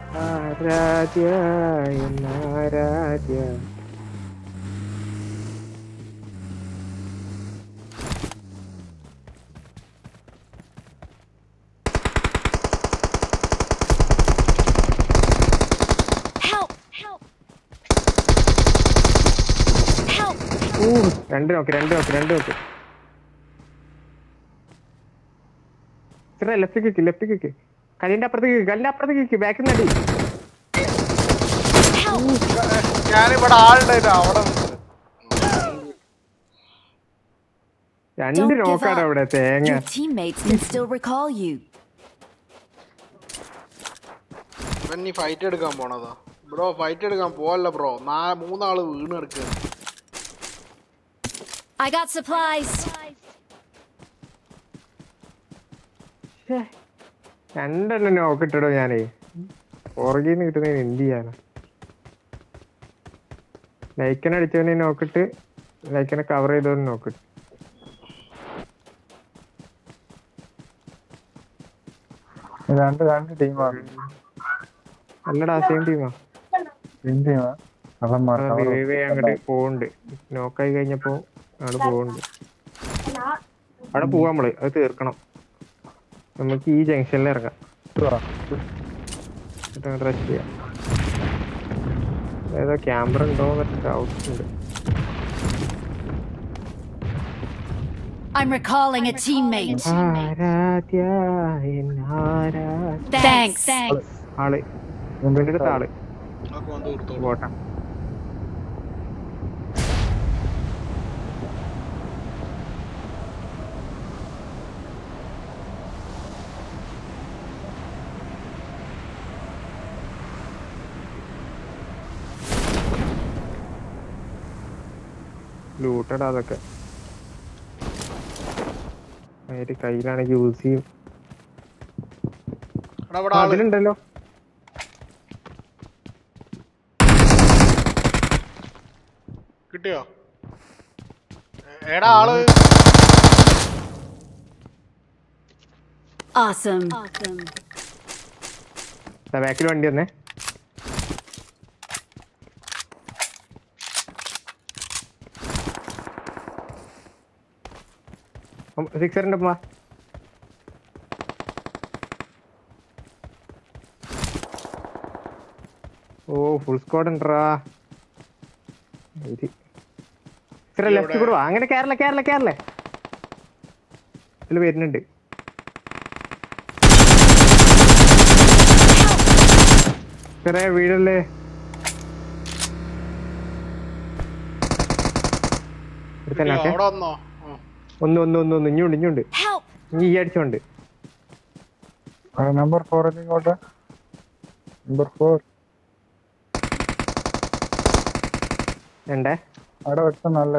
Aaradhya എന്നാരാധ്യ Help! Help! Help! ഊ, രണ്ട് നോക്ക് രണ്ട് നോക്ക് രണ്ട് നോക്ക് ലെഫ്റ്റ് കിക്ക് ലെഫ്റ്റ് കിക്ക് കല്ലിന്റെ അപ്പുറത്തേക്ക് kick, കല്ലിന്റെ അപ്പുറത്തേക്ക് കിക്ക് ബാക്കിൽ നടി ഞാനിവിടെ ആളുണ്ടായിട്ട് അവിടെ നിന്ന്. രണ്ട് Don't give നോക്കാണ് up. അവിടെ തേങ്ങ Your teammates can still recall you. ഇവൻ നീ ഫൈറ്റ് എടുക്കാൻ പോണതാ ബ്രോ ഫൈറ്റ് എടുക്കാൻ പോവല്ല ബ്രോ നാ മൂന്നാള് വീണ് എടുക്കുക I got supplies. രണ്ടെണ്ണം നോക്കിട്ടോ ഞാനേ പുറകിൽ നിന്ന് കിട്ടുന്നതിന് എന്ത് ചെയ്യാനാ ലൈക്കനെ അടിച്ചവനെ നോക്കിട്ട് ലൈക്കനെ കവർ ചെയ്തവനെ നോക്കിട്ട് രണ്ട് രണ്ട് ടീമാണ് അല്ലടാ സെയിം ടീമാ ടീം ടീമാ കള്ളന്മാർ റിവൈവ് ചെയ്യാൻ അങ്ങോട്ട് പോകുന്നുണ്ട് നോക്കായി കഴിഞ്ഞപ്പോ അവിടെ പോകുന്നുണ്ട് അവിടെ പോവാ നമ്മള് അത് തീർക്കണം നമുക്ക് ഈ ജംഗ്ഷനിൽ ഇറങ്ങാം എന്നിട്ട് റെസ്റ്റ് ചെയ്യാം ഏതോ ക്യാമറ ഉണ്ടോ എന്നൊക്കെ ഡൗട്ട് ഉണ്ട് I'm recalling a teammate. Aaradhya എന്നാരാധ്യ Thanks. Thanks. ആള് ഇവന്റെ അടുത്ത ആള് നമുക്ക് വന്ന് തീർത്തോളൂ പോട്ടെ ലൂട്ടടാ അതൊക്കെ അതിന്റെ കയ്യിലാണെങ്കിൽ യൂസ് ചെയ്യും എടാ ഇവിടെ ആ, ആള് അതിലുണ്ടല്ലോ കിട്ടിയോ എ- എടാ ആള് Awesome. Awesome. ബാക്കിൽ വണ്ടി വന്നേ സിക്സറിന്റെ ഉമ്മ ഓ ഫുൾ സ്ക്വാഡ് ഉണ്ടറാ ലെഫ്റ്റ് കൂടെ വാ അങ്ങനെ കേരള കേരള കേരള ഇതിൽ വരുന്നുണ്ട് ചെറിയ വീടല്ലേ കിട്ടിയോ? എടുത്തന്നെ അവിടെ വന്നോ ആ. ഒന്ന് ഒന്ന് ഒന്ന് ഒന്ന് ഇഞ്ഞുണ്ട് ഇഞ്ഞുണ്ട് Help! ഇനി ഈ അടിച്ചോണ്ട് നമ്പർ ഫോർ ഇങ്ങോട്ട് നമ്പർ ഫോർ ഉണ്ടേ അവിടെ വെച്ച നല്ല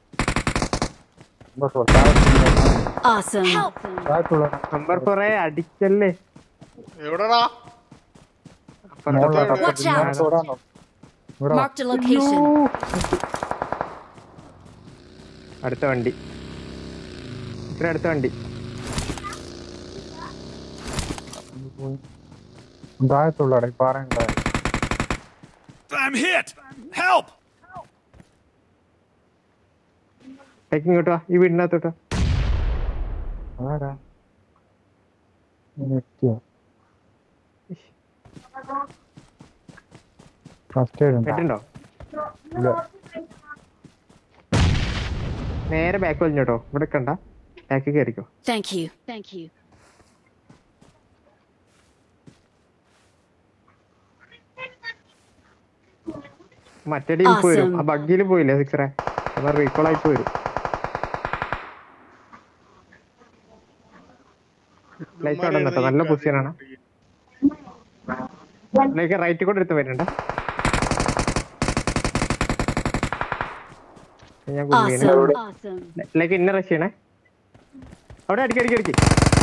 നമ്പർ ഫോർ Awesome. Help! താഴത്തുള്ള നമ്പർ കൊറേ അടിക്കല്ലേ എവിടെടാ അപ്പുറത്തെ Watch out. ഇവിടെ Marked a location. അടുത്ത വണ്ടി ഇത്ര അടുത്ത വണ്ടി താഴത്തുള്ള ഈ പാറയുണ്ടായി I'm hit! Help! ടേക്ക് ഇങ്ങോട്ടോ ഈ വീടിനകത്തോട്ടോ ആരാ എത്തിയോ ഫസ്റ്റ് എയ്ഡ് ഉണ്ടോ കേട്ടുണ്ടോ ഇല്ല നേരെ ബാക്ക് വലിഞ്ഞോട്ടോ ഇവിടെ കണ്ട ബാക്ക് കയറിക്കോ Thank you. Thank you. മറ്റേ ടീം വരും Awesome. ആ ബഗ്ഗിൽ പോയില്ലേ സിക്സറെ അപ്പൊ റീകോൾ ആയിട്ട് വരും ലൈറ്റ് അവിടെ നിട്ടോ നല്ല പൊസിഷനാണ് ലൈക്ക് റൈറ്റ് കൂടെ എടുത്ത് വരുന്നുണ്ട് ഞാൻ കുടുങ്ങിയാണ് Awesome. Awesome. ലൈക്ക് ഇന്ന റഷ് ചെയ്യണേ അവിടെ അടിക്കി അടിക്കി അടിക്കി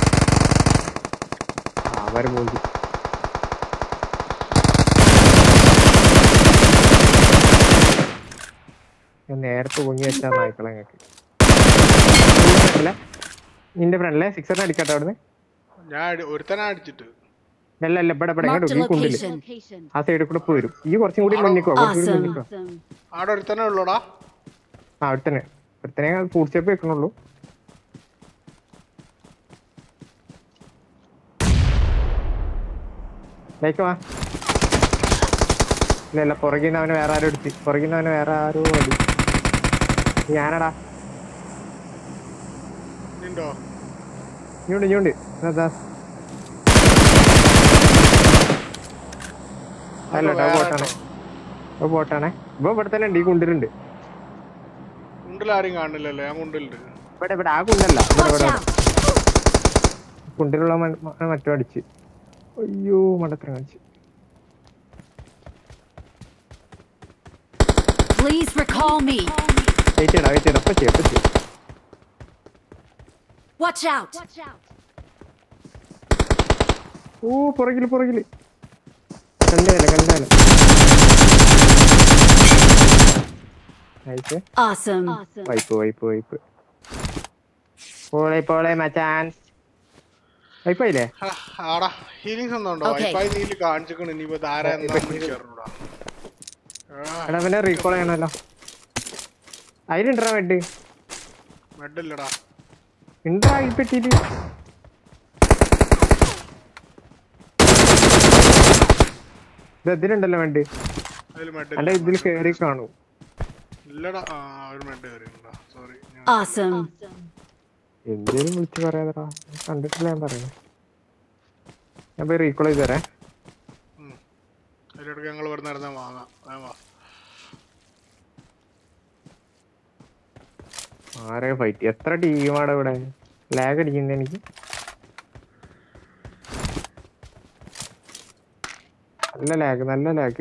അവര് പോയി ഞാൻ നേരത്തെ പൊങ്ങി വെച്ചാ നായ്ക്കളെ ഞങ്ങൾക്ക് നിന്റെ ഫ്രണ്ടിലെ സിക്സറിനെ അടിക്കട്ടെ അവിടുന്ന് ഞാൻ അടി- ഒരുത്തനെ അടിച്ചിട്ട് അല്ല അല്ല ഇവിടെ ഇവിടെ Marked ഇങ്ങോട്ട് a ഈ കുണ്ടില് location. ആ സൈഡിൽ കൂടെ പോയി വരും ഈ കുറച്ചും കൂടി മുന്നിക്കോ കുറച്ചും കൂടി Awesome. മുന്നിക്കോ ആടെ ഒരുത്തന്നെ ഉള്ളൂടാ ആ ഒരുത്തനെ ഒരുത്തനെ ഫുഡ് സ്റ്റെപ്പ് വെക്കണുള്ളൂ ലൈക്ക് വാ ഇല്ല ഇല്ല പുറകിൽ നിന്ന് അവന് വേറെ ആരും അടിച്ച് പുറകിൽ നിന്ന് അവന് വേറെ ആരോ അടി ഞാനടാ നിണ്ടോ ഇഞ്ഞുണ്ട് ഇഞ്ഞുണ്ട് അതാ അല്ല വേറെ പോട്ടാണേ ഇപ്പൊ പോട്ടാണേ ഇപ്പൊ ഇവിടെ തന്നെ ഉണ്ട് ഈ കുണ്ടിലുണ്ട് കുണ്ടിലാരും കാണില്ലല്ലോ ഞാൻ കുണ്ടിലുണ്ട് ഇവിടെ ഇവിടെ ആ കുണ്ടല്ല ഇവിടെ Watch ഇവിടെ out! കുണ്ടിലുള്ള മ- മ- മറ്റോ അടിച്ച് അയ്യോ മണ്ടത്തരം കാണിച്ച് Please recall me. വെയിറ്റ് ചെയ്യടാ വെയിറ്റ് ചെയ്യടാ അപ്പൊ ചെയ്യാം അപ്പൊ ചെയ്യാം Watch out! ഓ പുറകില് പുറകില് കണ്ടേല കണ്ടേല nice Awesome. Wipe wipe wipe പോളെ പോളെ മച്ചാൻ വൈപ്പായില്ലേ ആ, ആടാ ഹീലിങ്സ് ഒന്നും ഉണ്ടോ Okay. വൈഫൈ നീല് കാണിച്ചിക്കണ് ഇനിയിപ്പോ ധാരാ എന്താണെന്ന് ചേർന്നൂടാ എടാ പിന്നെ റീകോൾ ചെയ്യണല്ലോ അതിലുണ്ടാ വേണ്ടി മെഡില്ലടാ ഉണ്ടാ ഈ പെട്ടിയില് ഇത് ഇതിലുണ്ടല്ലോ വേണ്ടി അതിൽ മെഡ് അല്ല ഇതിൽ കേറി കാണൂ ഇല്ലടാ ആ ഒരു മെഡ് കയറിയിട്ടുണ്ടോ സോറി Awesome. എന്തേലും വിളിച്ച് പറയാതെടാ ഞാൻ കണ്ടിട്ടില്ല ഞാൻ പറയുന്നത് ഞാൻ പോയി റീകോൾ ചെയ്ത് തരാം അതിലിടക്ക് ഞങ്ങൾ ഇവിടെ നടന്നാൽ വാങ്ങാം വേഗം വാ ആരെ ഫൈറ്റ് എത്ര ടീമാണ് ഇവിടെ ലാഗ് അടിക്കുന്നത് എനിക്ക് നല്ല ലാഗ് നല്ല ലാഗ്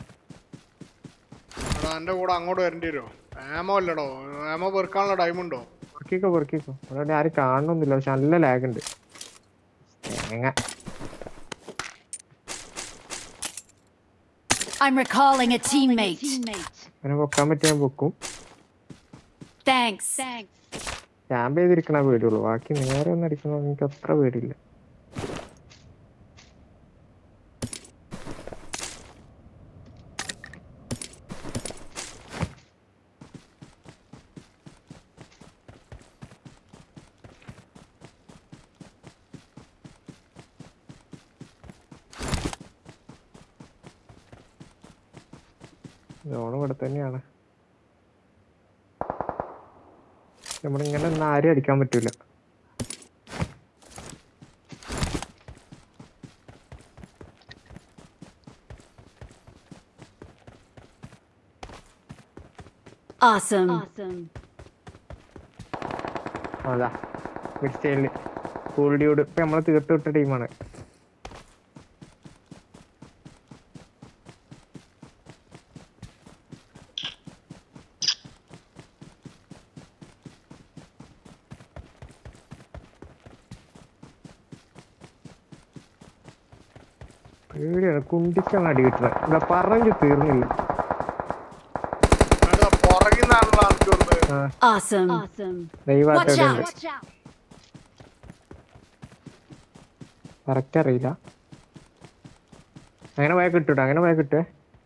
എടാ എന്റെ കൂടെ അങ്ങോട്ട് വരേണ്ടി വരുമോ ആമോ അല്ലടോ ആമോ പെറുക്കാനുള്ള ടൈം ഉണ്ടോ പൊറക്കിക്കോ പൊറക്കിക്കോ അവിടെ ആരും കാണണമെന്നില്ല പക്ഷെ നല്ല ലാഗ് ഉണ്ട് തേങ്ങ I'm recalling a teammate. അങ്ങനെ പൊക്കാൻ പറ്റിയ ഞാൻ പൊക്കും Thanks. ക്യാമ്പ് ചെയ്തിരിക്കണ പേടിയുള്ളൂ ബാക്കി നേരെ ഒന്നും അടിക്കണോ എനിക്ക് അത്ര പേടിയില്ല ജോൺ ഇവിടെ തന്നെയാണ് നമ്മളിങ്ങനെ ഒന്നും ആരും അടിക്കാൻ പറ്റൂല Awesome. അതാ മിഡ്സ്റ്റൈലില് കൂൾ ഡ്യൂഡ് ഇപ്പൊ നമ്മള് തീർത്ത് വിട്ട ടീമാണ് പേടിയാണ് കുണ്ടിക്കാണ് അടി കിട്ടുന്നത് എന്താ പറഞ്ഞു തീർന്നില്ല എടാ പുറകിൽ നിന്നാണല്ലോ എനിക്ക് വന്നത് ആ Awesome. ദാ ഈ ഭാഗത്ത് Watch എവിടെയുണ്ട് out! കറക്റ്റ് അറിയില്ല അങ്ങനെ പോയാൽ കിട്ടൂട്ടോ അങ്ങനെ പോയാൽ കിട്ടുവേ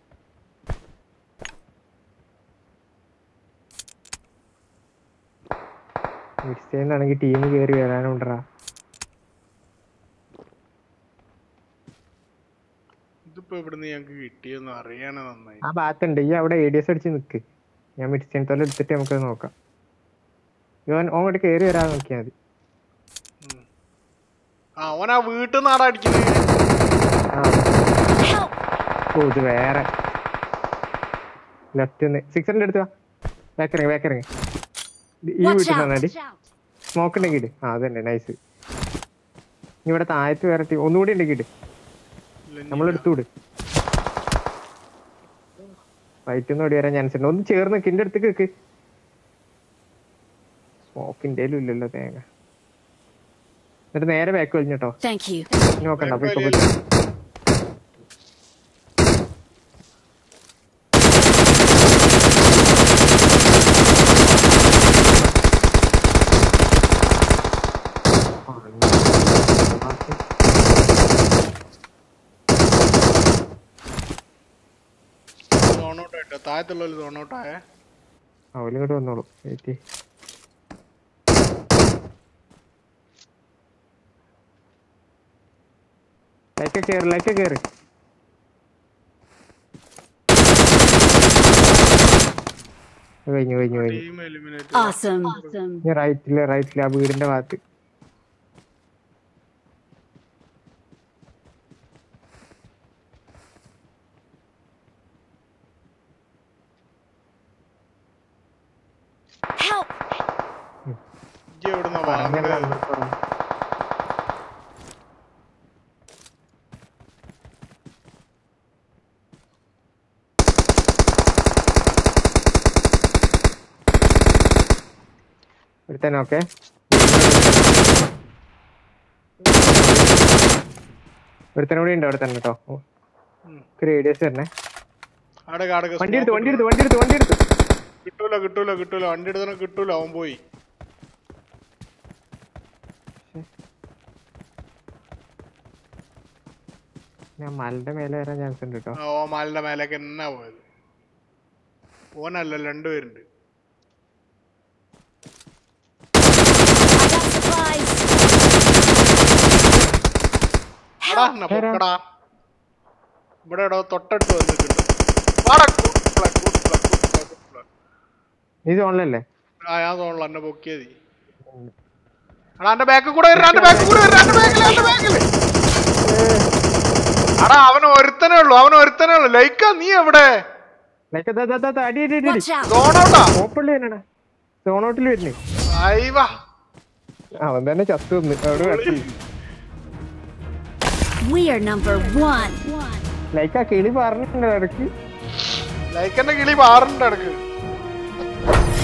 മിസ്റ്റേന്നാണെങ്കിൽ ടീം കയറി വരാനുണ്ടറാ ഇതിപ്പോ ഇവിടുന്ന് ഞങ്ങക്ക് കിട്ടിയെന്ന് അറിയാനേ നന്നായി ആ ഭാഗത്തുണ്ട് ഈ അവിടെ എ ഡി എസ് അടിച്ച് നിക്ക് ഞാൻ മിസ്റ്റേൻ തോലെ എടുത്തിട്ട് നമുക്ക് നോക്കാം ഇവൻ ഓങ്ങോട്ട് കയറി വരാൻ നോക്കിയാൽ മതി ആ ഓൻ ആ വീട്ടിൽ നിന്നാടാ അടിക്കുന്നത് ആ Help! ഓ ഇത് വേറെ ലെഫ്റ്റ് സിക്സറിന്റെ അടുത്ത് ബാക്ക് ഇറങ്ങി ബാക്ക് ഇറങ്ങി ഈ Watch വീട്ടിൽ out! നിന്നാടി സ്മോക്ക് ഉണ്ടെങ്കിൽ ഇട്. ആ അതന്നെ നൈസ് ഇവിടെ താഴത്ത് വേറെ ടീം ഒന്നുകൂടി ഉണ്ടെങ്കിൽ ഇട്. നമ്മൾ എടുത്തു വിട് ഫൈറ്റ് ഒന്നും ഓടി വരാൻ ചാൻസ് ഉണ്ട് ഒന്ന് ചേർന്ന് നിക്ക് എന്റെ അടുത്തേക്ക് നിക്ക് സ്മോക്കിന്റെ ഇല്ലല്ലോ തേങ്ങ എന്നിട്ട് നേരെ ബാക്ക് വലിഞ്ഞിട്ടോ Thank you. നോക്കണ്ട അപ്പൊ ഇപ്പൊ വലിയല്ലോ. താഴത്തുള്ള തോന്നോട്ടായേ അവലിങ്ങോട്ട് വന്നോളൂ വെയിറ്റ് ലൈക്ക് കേറ് ലൈക്ക് കേറ് കഴിഞ്ഞു കഴിഞ്ഞു കഴിഞ്ഞു ടീം എലിമിനേറ്റ് Awesome. Awesome. ഇനി റൈറ്റില് റൈറ്റില് ആ വീടിന്റെ ഭാഗത്ത് Help! ഇജ്ജ് എവിടുന്നാ പറഞ്ഞ വാങ്ങുന്നത് ഒരുത്തന്നെ ഓക്കെ ഒരുത്തനും കൂടി ഉണ്ട് അവിടെ തന്നെ കേട്ടോ റേഡിയസ് തരണേ ആടെ കാടൊക്കെ വണ്ടി എടുത്ത് വണ്ടി എടുത്ത് വണ്ടി എടുത്ത് വണ്ടി എടുത്ത് കിട്ടൂല കിട്ടൂല കിട്ടൂല വണ്ടി എടുത്തന്നെ കിട്ടൂല അവൻ പോയി ഞാൻ മലന്റെ മേലെ വരാൻ ചാൻസ് ഉണ്ട് കേട്ടോ ആ, ഓ മാലിന്റെ മേലേക്ക് എന്നാ പോയത് ഓനല്ല രണ്ടുപേരുണ്ട് I got supplies. എടാ എന്നാ പൊക്കടാ ഇവിടെ എടോ തൊട്ടടുത്ത് വന്നിട്ടുണ്ട് വാടാ, കൂട്ടിക്കളെ, കൂട്ടിക്കളെ, കൂട്ടിക്കളെ, കൂട്ടിക്കളെ. നീ സോണിലല്ലേ ആ ഞാൻ തോന്നല എന്നെ പൊക്കിയത് എടാ എന്റെ ബാക്കിൽ കൂടെ വരാ എന്റെ ബാക്കിൽ കൂടെ വരാ എന്റെ ബാക്കിൽ എന്റെ ബാക്കിൽ എടാ അവൻ ഒരുത്തനേ ഉള്ളൂ അവൻ ഒരുത്തനേ ഉള്ളൂ ലൈക്ക നീ എവിടെ ലൈക്ക് അടി അടി അടി അടി Watch out. സോണോട്ടാ ഓപ്പണിൽ വരണടാ സോണോട്ടിൽ വരുന്നേ അയ്യവാ അവൻ തന്നെ ചത്തു വന്ന് അവിടെ കിടക്കില്ല We are number one. Like ആ കിളി പറഞ്ഞിട്ടുണ്ട് ഇടയ്ക്ക് ലൈക്കന്റെ കിളി മാറുന്നുണ്ട് ഇടക്ക്